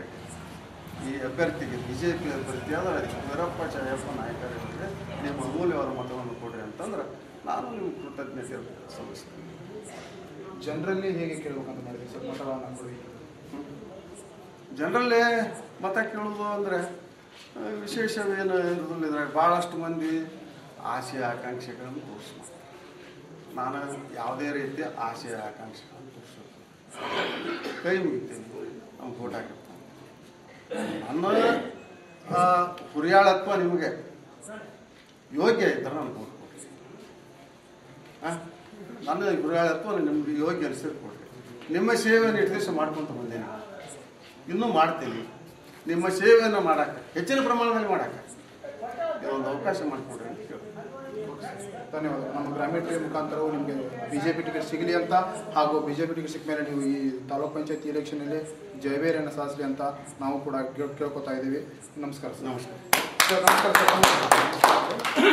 ಈ ಅಭ್ಯರ್ಥಿಗೆ ಬಿ ಜೆ ಪಿ ಅಭ್ಯರ್ಥಿಯಾದ ವೀರಪ್ಪ ಚಯಪ್ಪ ನಾಯಕರಿಗೆ ನಿಮ್ಮ ಅಮೂಲ್ಯವಾದ ಮತವನ್ನು ಕೊಡ್ರಿ ಅಂತಂದ್ರೆ ನಾನು ನಿಮ್ಗೆ ಕೃತಜ್ಞತೆ ಸಲ್ಲಿಸ್ತೀನಿ ಜನರಲ್ಲಿ ಹೇಗೆ ಕೇಳ್ಬೇಕಂತ ಮಾಡಿದ್ರಿ ಸರ್ ಮತಗಳನ್ನು ಕೊಡಿ ಜನರಲ್ಲೇ ಮತ ಕೇಳೋದು ಅಂದರೆ ವಿಶೇಷವೇನು ಇರೋದಿಲ್ಲ ಇದ್ರಾಗ ಭಾಳಷ್ಟು ಮಂದಿ ಆಸೆ ಆಕಾಂಕ್ಷೆಗಳನ್ನು ತೋರಿಸ್ತಾರೆ ನಾನು ಯಾವುದೇ ರೀತಿಯ ಆಸೆ ಆಕಾಂಕ್ಷೆಗಳನ್ನು ತೋರಿಸೋದು ಕೈ ಮುಗಿತೀನಿ ನಮ್ಮ ಫೋಟೋ ಹಾಕಿರ್ತಾನೆ ನನ್ನ ಆ, ಹುರಿಯಾಳತ್ವ ನಿಮಗೆ ಯೋಗ್ಯ ಇದ್ದರೆ ನಾನು ವೋಟ್ ಕೊಡ್ತೀನಿ ಹಾಂ ನನ್ನ ಹುರಿಯಾಳತ್ವ ನಿಮ್ಗೆ ಯೋಗ್ಯ ಅನಿಸಿದ್ರೆ ಕೊಡ್ರಿ ನಿಮ್ಮ ಸೇವೆಯನ್ನು ಇಷ್ಟು ದಿವಸ ಮಾಡ್ಕೊತ ಬಂದೇನೆ ಇನ್ನೂ ಮಾಡ್ತೀನಿ ನಿಮ್ಮ ಸೇವೆಯನ್ನು ಮಾಡಕ್ಕೆ ಹೆಚ್ಚಿನ ಪ್ರಮಾಣದಲ್ಲಿ ಮಾಡಕ್ಕೆ ಇದೊಂದು ಅವಕಾಶ ಮಾಡಿಕೊಡ್ರಿ ಅಂತ ಕೇಳಿ ಧನ್ಯವಾದ ನಮ್ಮ ಗ್ರಾಮೀಣ ಟಿವಿ ಮುಖಾಂತರವು ನಿಮಗೆ ಬಿ ಜೆ ಪಿ ಟಿಕೆಟ್ ಸಿಗಲಿ ಅಂತ ಹಾಗೂ ಬಿ ಜೆ ಪಿ ಟಿಕೆಟ್ ಸಿಕ್ಕ ಮೇಲೆ ನೀವು ಈ ತಾಲೂಕ್ ಪಂಚಾಯತಿ ಎಲೆಕ್ಷನಲ್ಲಿ ಜಯಬೇರಿಯನ್ನು ಸಾಧಿಸಲಿ ಅಂತ ನಾವು ಕೂಡ ಕೇಳ್ ಕೇಳ್ಕೊತಾ ಇದ್ದೀವಿ ನಮಸ್ಕಾರ ಸರ್ ನಮಸ್ಕಾರ ಸರ್ ನಮಸ್ಕಾರ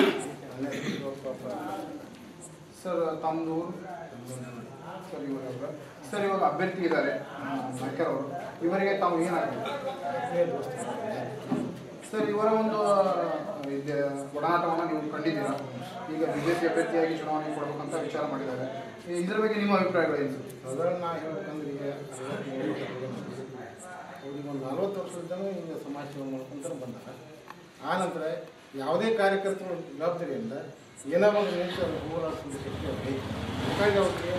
ಸರ್ ಸರ್ ತಮ್ಮದು ಊರು ಸರ್ ಇವಾಗ ಸರ್ ಇವಾಗ ಅಭ್ಯರ್ಥಿ ಇದ್ದಾರೆ ನಾಯ್ಕರ್ ಅವರು ಇವರಿಗೆ ತಾವು ಏನಾಗಿದೆ ಸರ್ ಇವರ ಒಂದು ಇದು ಒಡನಾಟವನ್ನು ನೀವು ಕಂಡಿದ್ದೀರಾ ಈಗ ಬಿಜೆಪಿ ಅಭ್ಯರ್ಥಿಯಾಗಿ ಚುನಾವಣೆ ಕೊಡಬೇಕಂತ ವಿಚಾರ ಮಾಡಿದ್ದಾರೆ ಈ- ಇದರ ಬಗ್ಗೆ ನಿಮ್ಮ ಅಭಿಪ್ರಾಯಗಳೇನು ಸರ್ ಸಾಧಾರಣ ನಾ ಹೇಳ್ಬೇಕಂದ್ರೆ ಈಗ ಅವ್ರಿಗೆ ಒಂದು ನಲ್ವತ್ತು ವರ್ಷದಿಂದನೂ ಈಗ ಸಮಾಜ ಸೇವೆ ಮಾಡ್ಕೊಂತ ಬಂದಾರ ಆ ನಂತರ ಯಾವುದೇ ಕಾರ್ಯಕರ್ತರ ಜವಾಬ್ದಾರಿಯಿಂದ ಏನೋ ಒಂದು ನಿಂತು ಅವ್ರಿಗೆ ಹೋರಾಡಿಸುವ ಶಕ್ತಿ ಅವ್ರಿಗೆ ಐತಿ. ಹಾಗಾಗಿ ಅವ್ರಿಗೆ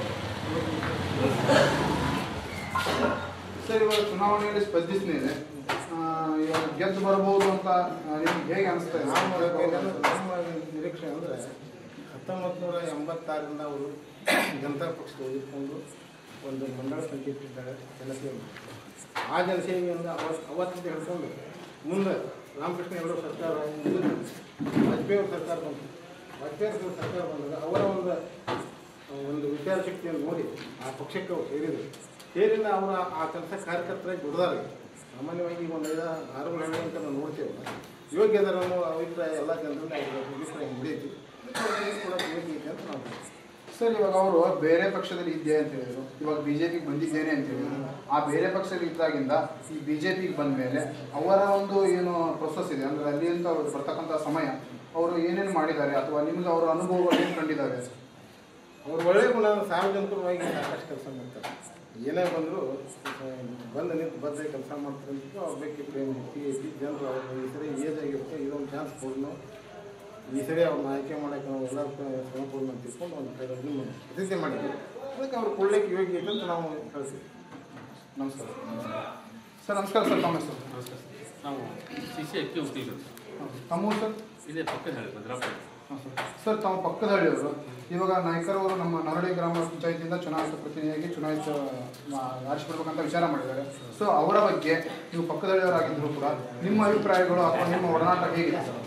ಸರ್ ಇವಾಗ ಚುನಾವಣೆಯಲ್ಲಿ ಸ್ಪರ್ಧಿಸಿದ್ರೆ ಇವಾಗ ಗೆದ್ದು ಬರ್ಬೋದು ಅಂತ ಆ, ನಿಮ್ಗೆ ಹೇಗೆ ಅನಿಸ್ತಾ ಇದೆ ನಾವು ನಮ್ಮ ನಮ್ಮ ನಿರೀಕ್ಷೆ ಅಂದರೆ ಹತ್ತೊಂಬತ್ತು ನೂರ ಎಂಬತ್ತಾರರಿಂದ ಅವರು ಜನತಾ ಪಕ್ಷದ ಇಟ್ಕೊಂಡು ಒಂದು ಮಂಡಳ ಪಂಚಾಯತ್ ಇದ್ದಾಗ ಜನಸೇವೆ ಮಾಡಿದ್ರು. ಆ ಜನಸೇವೆಯಿಂದ ಅವತ್ತು ಅವತ್ತಿಂದ ಹಿಡ್ಕೊಂಡು ಮುಂದೆ ರಾಮಕೃಷ್ಣ ಅವರ ಸರ್ಕಾರ ಮುಂದೆ ವಾಜಪೇಯಿ ಅವ್ರ ಸರ್ಕಾರ ಬಂತು ವಾಜಪೇಯಿ ಅವ್ರ ಸರ್ಕಾರ ಬಂದಾಗ ಅವರ ಒಂದು ಒಂದು ವಿಚಾರ ಶಕ್ತಿಯನ್ನು ನೋಡಿ ಆ ಪಕ್ಷಕ್ಕೆ ಅವ್ರು ಸೇರಿದರು ಸೇರಿದ ಅವರ ಆ ಕೆಲಸ ಕಾರ್ಯಕರ್ತರಾಗಿ ದುಡ್ದಾರೆ ಸಾಮಾನ್ಯವಾಗಿ ಒಂದು ಐದು ಆರು ಹೇಳಿ ಅಂತ ನಾವು ನೋಡ್ತೇವಲ್ಲ ಯೋಗ್ಯದರ ಅನ್ನೋ ಅಭಿಪ್ರಾಯ ಎಲ್ಲ ಜನರಲ್ಲಿ ಅವ್ರ ಅಭಿಪ್ರಾಯ ಹಿಡಿಯೈತಿ ಅವ್ರಿಗೆ ಕೂಡ ಯೋಗ್ಯ ಐತೆ ಅಂತ ನಾವು ಸರ್ ಇವಾಗ ಅವರು ಬೇರೆ ಪಕ್ಷದಲ್ಲಿ ಇದ್ದೆ ಅಂತ ಹೇಳಿದ್ರು ಇವಾಗ ಬಿಜೆಪಿಗೆ ಬಂದಿದ್ದೇನೆ ಅಂತ ಹೇಳಿದ್ರು ಆ ಬೇರೆ ಪಕ್ಷದಲ್ಲಿ ಇದ್ದಾಗಿಂದ ಈ ಬಿಜೆಪಿಗೆ ಬಂದ ಮೇಲೆ ಅವರ ಒಂದು ಏನು ಪ್ರೊಸೆಸ್ ಇದೆ ಅಂದ್ರೆ ಅಲ್ಲಿ ಅಂತ ಅವ್ರು ಬರ್ತಕ್ಕಂಥ ಸಮಯ ಅವರು ಏನೇನು ಮಾಡಿದ್ದಾರೆ ಅಥವಾ ನಿಮ್ಗೆ ಅವರ ಅನುಭವಗಳು ಏನು ಕಂಡಿದ್ದಾರೆ ಅವ್ರು ಒಳ್ಳೆಯ ಗುಣ ಸಾರ್ವಜನಿಕರವಾಗಿ ಸಾಕಷ್ಟು ಕೆಲಸ ಮಾಡ್ತಾರೆ ಏನೇ ಬಂದರೂ ಬಂದು ನಿಂತು ಬದ್ಧ ಕೆಲಸ ಮಾಡ್ತಾರೆ ಅಂತ ಅವ್ರ ಬಗ್ಗೆ ಪ್ರೇಮ ಐತಿ ಐತಿ ಜನರು ಅವ್ರು ಈ ಸರಿ ಏಜ್ ಆಗಿರುತ್ತೆ ಇದೊಂದು ಚಾನ್ಸ್ ಕೊಡ್ನು ಈ ಸರಿ ಅವ್ರನ್ನ ಆಯ್ಕೆ ಮಾಡೋಕೆ ನಾವು ಎಲ್ಲ ಶ್ರಮ ಕೊಡೋಣ ಅಂತ ತಿಳ್ಕೊಂಡು ಒಂದು ಕಡೆ ನಿಮ್ಮ ಅತಿಥಿ ಮಾಡಿದ್ವಿ ಅದಕ್ಕೆ ಅವ್ರು ಕೊಡ್ಲಿಕ್ಕೆ ಯೋಗ್ಯ ಐತೆ ಅಂತ ನಾವು ಕಳಿಸ್ತೀವಿ ನಮಸ್ಕಾರ ಸರ್ ನಮಸ್ಕಾರ ಸರ್ ತಮ್ಮ ಹೆಸರು ನಾವು ಸಿ ಸಿ ಅಕ್ಕಿ ಹೋಗ್ತೀವಿ ತಮ್ಮ ಸರ್ ಇದೇ ಪಕ್ಕದ ಹೇಳಿ ಭದ್ರಾಪುರ ಹಾಂ ಸರ್ ಸರ್ ತಾವು ಪಕ್ಕದ ಹಳ್ಳಿಯವರು ಇವಾಗ ನಾಯಕರವರು ನಮ್ಮ ನರಳಿ ಗ್ರಾಮ ಪಂಚಾಯತಿಯಿಂದ ಚುನಾಯಿತ ಪ್ರತಿನಿಧಿಯಾಗಿ ಚುನಾಯಿತ ಆ, ಆರಿಸಿಕೊಳ್ಬೇಕಂತ ವಿಚಾರ ಮಾಡಿದ್ದಾರೆ ಸೊ ಅವರ ಬಗ್ಗೆ ನೀವು ಪಕ್ಕದ ಹಳ್ಳಿಯವರಾಗಿದ್ದರೂ ಕೂಡ ನಿಮ್ಮ ಅಭಿಪ್ರಾಯಗಳು ಅಥವಾ ನಿಮ್ಮ ಒಡನಾಟ ಹೇಗಿದೆ ಸರ್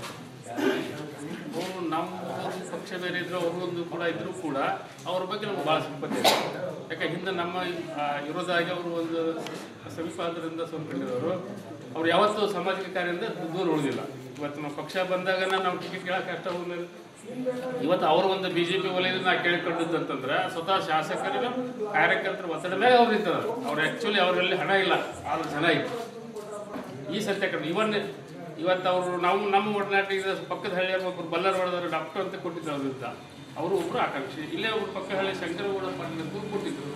ಅವರು ನಮ್ಮ ಒಂದು ಪಕ್ಷ ಬೇರೆ ಇದ್ರು ಅವರು ಒಂದು ಕೂಡ ಇದ್ರು ಕೂಡ ಅವ್ರ ಬಗ್ಗೆ ನಮ್ಗೆ ಭಾಳ ಸಿಂಪತಿ ಇದೆ ಯಾಕೆ ಹಿಂದೆ ನಮ್ಮ ಆ, ವಿರೋಧಾಗಿ ಅವರು ಒಂದು ಸಮೀಪ ಆದ್ರಿಂದ ಸೋಲ್ಕೊಂಡಿರೋರು ಅವ್ರು ಯಾವತ್ತೂ ಸಾಮಾಜಿಕ ಕಾರ್ಯದಿಂದ ದೂರ ಉಳಿದಿಲ್ಲ ಇವತ್ತು ನಾವು ಪಕ್ಷ ಬಂದಾಗ ನಾವು ಟಿಕೆಟ್ ಕೇಳಕ್ಕೆ ಕಷ್ಟ ಹೋದ್ಮೇಲೆ ಇವತ್ತು ಅವರು ಒಂದು ಬಿ ಜೆ ಪಿ ವಲಯದಿಂದ ನಾ ಕೇಳಿಕೊಂಡದ್ದು ಅಂತಂದ್ರೆ ಸ್ವತಃ ಶಾಸಕರಿಗೂ ಕಾರ್ಯಕರ್ತರ ಒತ್ತಡ ಮೇಲೆ ಅವ್ರು ಇರ್ತಾರೆ ಅವ್ರು ಆ್ಯಕ್ಚುಲಿ ಅವರಲ್ಲಿ ಹಣ ಇಲ್ಲ ಆದ್ರೆ ಜನ ಇತ್ತು ಈ ಸತ್ಯ ಕಂಡು ಇವನ್ ಇವತ್ತು ಅವರು ನಾವು ನಮ್ಮ ಒಡನಾಟ ಇದೆ ಪಕ್ಕದ ಹಳ್ಳಿಯವರು ಒಬ್ಬರು ಬಲ್ಲರ್ ಹೊಡೆದವರು ಡಾಕ್ಟರ್ ಅಂತ ಕೊಟ್ಟಿದ್ರು ಅವ್ರ ವಿರುದ್ಧ ಅವರು ಒಬ್ರು ಆಕಾಂಕ್ಷಿ ಇಲ್ಲೇ ಒಬ್ರು ಪಕ್ಕ ಹಳ್ಳಿ ಶಂಕರಗೌಡ ಪಾಟೀಲ್ ಅಂತ ಕೊಟ್ಟಿದ್ರು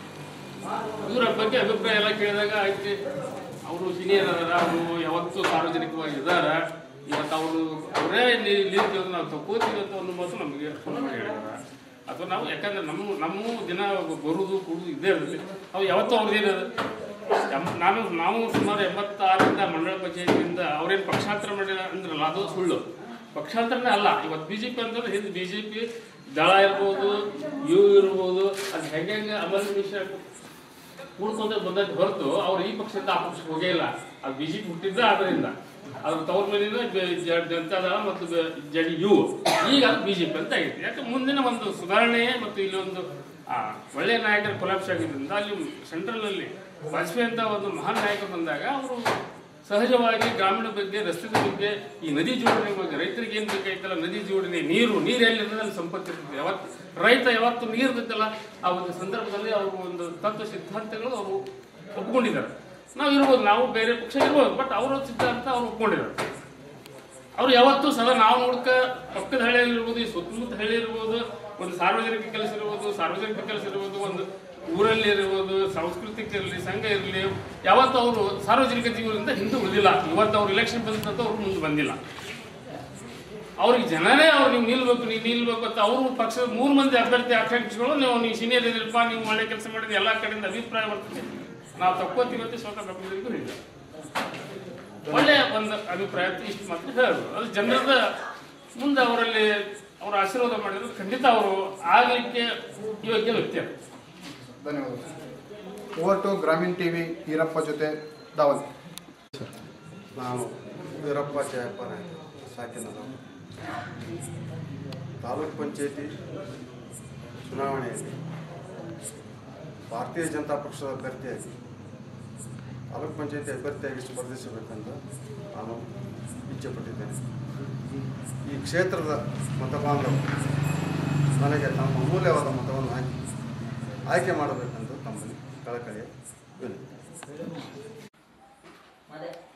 ಇವರ ಬಗ್ಗೆ ಅಭಿಪ್ರಾಯ ಎಲ್ಲ ಕೇಳಿದಾಗ ಆಯ್ತು ಅವರು ಸೀನಿಯರ್ ಅದಾರ ಅವರು ಯಾವತ್ತೂ ಸಾರ್ವಜನಿಕವಾಗಿ ಇದಾರ ಇವತ್ತು ಅವರು ಅವರೇ ಲೀಡ್ ನಾವು ತಗೋತೀವಿ ಅಂತ ಒಂದು ಮಾತು ನಮಗೆ ಫೋನ್ ಮಾಡಿ ಹೇಳಿದಾರ ಅಥವಾ ನಾವು ಯಾಕಂದ್ರೆ ನಮ್ಮ ನಮ್ಮ ದಿನ ಬರುದು ಕೊಡುದು ಇದ್ದೇ ಇರ್ತದೆ ಅವು ಯಾವತ್ತೂ ಅವ್ರದ್ದೇನದು ಎಂ- ನಾನು ನಾವು ಸುಮಾರು ಎಂಬತ್ತಾರರಿಂದ ಮಂಡಳ ಪಂಚಾಯತಿಯಿಂದ ಅವ್ರೇನು ಪಕ್ಷಾಂತರ ಮಾಡಿಲ್ಲ ಅಂದ್ರಲ್ಲ ಅದು ಸುಳ್ಳು ಪಕ್ಷಾಂತರನೇ ಅಲ್ಲ ಇವತ್ತು ಬಿ ಜೆ ಪಿ ಅಂತಂದ್ರೆ ಹಿಂದೆ ಬಿ ಜೆ ಪಿ ದಳ ಇರ್ಬೋದು ಯು ಇರ್ಬೋದು ಅದು ಹೆಂಗೆ ಹೆಂಗೆ ಅಮಲ್ ವಿಷಯ ಕೂಡ್ಕೊಂತ ಬಂದದ್ದು ಹೊರತು ಅವ್ರು ಈ ಪಕ್ಷದಿಂದ ಆ ಪಕ್ಷಕ್ಕೆ ಹೋಗೇ ಇಲ್ಲ ಅದು ಬಿ ಜೆ ಪಿ ಹುಟ್ಟಿದ್ದ ಅದರಿಂದ ಅದ್ರ ತವ್ರ ಮೇಲಿಂದ ಬೆ- ಜ- ಜನತಾದಳ ಮತ್ತು ಜಡಿ ಯು ಈಗ ಅದು ಬಿ ಜೆ ಪಿ ಅಂತ ಆಗೈತೆ ಯಾಕೆ ಮುಂದಿನ ಒಂದು ಸುಧಾರಣೆ ಮತ್ತು ಇಲ್ಲಿ ಒಂದು ಆ, ಒಳ್ಳೆಯ ನಾಯಕರ ಕೊಲಾಪ್ಸ್ ಆಗಿದ್ದರಿಂದ ಅಲ್ಲಿ ಸೆಂಟ್ರಲ್ ಅಲ್ಲಿ ವಾಜಪೇಯಿ ಅಂತ ಒಂದು ಮಹಾನ್ ನಾಯಕರು ಬಂದಾಗ ಅವರು ಸಹಜವಾಗಿ ಗ್ರಾಮೀಣ ಬಗ್ಗೆ ರಸ್ತೆ ಬಗ್ಗೆ ಈ ನದಿ ಜೋಡಣೆ ಬಗ್ಗೆ ರೈತರಿಗೆ ಏನ್ ಬೇಕಾಯ್ತಲ್ಲ ನದಿ ಜೋಡಣೆ ನೀರು ನೀರು ಎಲ್ಲಿರ್ತದೆ ಅಲ್ಲಿ ಸಂಪತ್ತು ಇರ್ತದೆ ಯಾವತ್ತು ರೈತ ಯಾವತ್ತು ನೀರು ಇರ್ತೈತಲ್ಲ ಆ ಒಂದು ಸಂದರ್ಭದಲ್ಲಿ ಅವರು ಒಂದು ತತ್ವ ಸಿದ್ಧಾಂತಗಳು ಅವರು ಒಪ್ಕೊಂಡಿದ್ದಾರೆ ನಾವು ಇರ್ಬೋದು ನಾವು ಬೇರೆ ಪಕ್ಷ ಇರ್ಬೋದು ಬಟ್ ಅವರ ಸಿದ್ಧಾಂತ ಅವ್ರು ಒಪ್ಕೊಂಡಿದ್ದಾರೆ ಅವ್ರು ಯಾವತ್ತೂ ಸದಾ ನಾವು ನೋಡ್ಕ ಪಕ್ಕದ ಹಳ್ಳಿಯಲ್ಲಿ ಇರ್ಬೋದು ಈ ಸುತ್ತಮುತ್ತ ಹಳ್ಳಿ ಇರ್ಬೋದು ಒಂದು ಸಾರ್ವಜನಿಕ ಕೆಲಸ ಇರ್ಬೋದು ಸಾರ್ವಜನಿಕ ಕೆಲಸ ಇರ್ಬೋದು ಒಂದು ಊರಲ್ಲಿ ಇರ್ಬೋದು ಸಾಂಸ್ಕೃತಿಕ ಇರಲಿ ಸಂಘ ಇರಲಿ ಯಾವತ್ತೂ ಅವರು ಸಾರ್ವಜನಿಕ ಜೀವನದಿಂದ ಹಿಂದೆ ಉಳಿದಿಲ್ಲ ಇವತ್ತು ಅವ್ರು ಇಲೆಕ್ಷನ್ ಬಂದಂತ ಅವ್ರು ಮುಂದೆ ಬಂದಿಲ್ಲ ಅವ್ರಿಗೆ ಜನನೇ ಅವ್ರು ನೀವು ನಿಲ್ಬೇಕು ನೀವು ನಿಲ್ಬೇಕು ಅಂತ ಅವರು ಪಕ್ಷದ ಮೂರು ಮಂದಿ ಅಭ್ಯರ್ಥಿ ಆಕಾಂಕ್ಷಿಗಳು ನೀವು ನೀವು ಸೀನಿಯರ್ ಇದಿರಪ್ಪ ನೀವು ಒಳ್ಳೆ ಕೆಲಸ ಮಾಡಿದ್ರೆ ಎಲ್ಲ ಕಡೆಯಿಂದ ಅಭಿಪ್ರಾಯ ಬರ್ತದೆ ನಾವು ತಕ್ಕೋತೀವಿ ಅಂತ ಸ್ವತಃ ಬೆಂಬಲಿಗರಿಗೂ ಹೇಳಿದ್ದಾರೆ ಒಳ್ಳೆಯ ಒಂದು ಅಭಿಪ್ರಾಯ ಅಂತ ಇಷ್ಟು ಮಾತ್ರ ಹೇಳೋದು ಅದು ಜನರದ ಮುಂದೆ ಅವರಲ್ಲಿ ಅವರ ಆಶೀರ್ವಾದ ಮಾಡಿದ್ರೆ ಖಂಡಿತ ಅವರು ಆಗಲಿಕ್ಕೆ ಯೋಗ್ಯ ವ್ಯಕ್ತಿ ಅವರು ಧನ್ಯವಾದ over to Grameena TV Eerappa ಜೊತೆ ದಾವತ್ ನಾನು ವೀರಪ್ಪ ಜಯಪ್ಪ ನಾಯ್ಕ ಸಾಕಿನದು ತಾಲೂಕ್ ಪಂಚಾಯತಿ ಚುನಾವಣೆಯಲ್ಲಿ ಭಾರತೀಯ ಜನತಾ ಪಕ್ಷದ ಅಭ್ಯರ್ಥಿಯಾಗಿ ತಾಲೂಕ್ ಪಂಚಾಯತಿ ಅಭ್ಯರ್ಥಿಯಾಗಿ ಸ್ಪರ್ಧಿಸಬೇಕೆಂದು ನಾನು ಇಚ್ಛೆಪಟ್ಟಿದ್ದೇನೆ ಈ ಕ್ಷೇತ್ರದ ಮತಬಾಂಧವರು ನನಗೆ ತಮ್ಮ ಅಮೂಲ್ಯವಾದ ಮತವನ್ನು ಹಾಕಿ ಆಯ್ಕೆ ಮಾಡಬೇಕೆಂದು ತಮ್ಮಲ್ಲಿ ಕಳಕಳಿಯ ವಿನಂತಿ